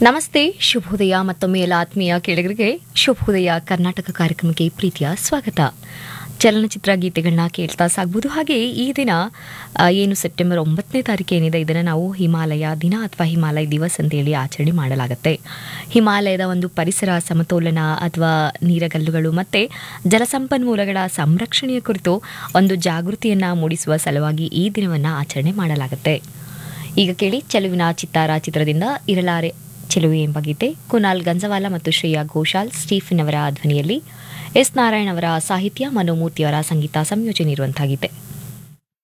ನಮಸ್ತೆ ಶುಭೋದಯ ಮತ್ತೊಮ್ಮೆ ಎಲ್ಲ ಆತ್ಮೀಯ ಕೇಳಿಗರಿಗೆ ಶುಭೋದಯ ಕರ್ನಾಟಕ ಕಾರ್ಯಕ್ರಮಕ್ಕೆ ಪ್ರೀತಿಯ ಸ್ವಾಗತ ಚಲನಚಿತ್ರ ಗೀತೆಗಳನ್ನ ಕೇಳ್ತಾ ಸಾಗ್ಬೋದು ಹಾಗೆ ಈ ದಿನ ಆ, ಏನು ಸೆಪ್ಟೆಂಬರ್ ಒಂಬತ್ತನೇ ತಾರೀಕು ಏನಿದೆ ಇದನ್ನು ನಾವು ಹಿಮಾಲಯ ದಿನ ಅಥವಾ ಹಿಮಾಲಯ ದಿವಸ್ ಅಂತೇಳಿ ಆಚರಣೆ ಮಾಡಲಾಗುತ್ತೆ ಹಿಮಾಲಯದ ಒಂದು ಪರಿಸರ ಸಮತೋಲನ ಅಥವಾ ನೀರಗಲ್ಲುಗಳು ಮತ್ತು ಜಲಸಂಪನ್ಮೂಲಗಳ ಸಂರಕ್ಷಣೆಯ ಕುರಿತು ಒಂದು ಜಾಗೃತಿಯನ್ನು ಮೂಡಿಸುವ ಸಲುವಾಗಿ ಈ ದಿನವನ್ನು ಆಚರಣೆ ಮಾಡಲಾಗುತ್ತೆ ಈಗ ಕೇಳಿ ಚೆಲುವಿನ ಚಿತ್ತಾರ ಚಿತ್ರದಿಂದ ಇರಲಾರೆ ಚೆಲುವೆ ಎಂಬ ಗೀತೆ ಕುನಾಲ್ ಗಂಜವಾಲ ಮತ್ತು ಶ್ರೇಯಾ ಘೋಷಾಲ್ ಸ್ಟೀಫನ್ ಅವರ ಧ್ವನಿಯಲ್ಲಿ ಎಸ್ ನಾರಾಯಣ್ ಅವರ ಸಾಹಿತ್ಯ ಮನೋಮೂರ್ತಿ ಅವರ ಸಂಗೀತ ಸಂಯೋಜನೆ ಇರುವಂತಹ ಗೀತೆ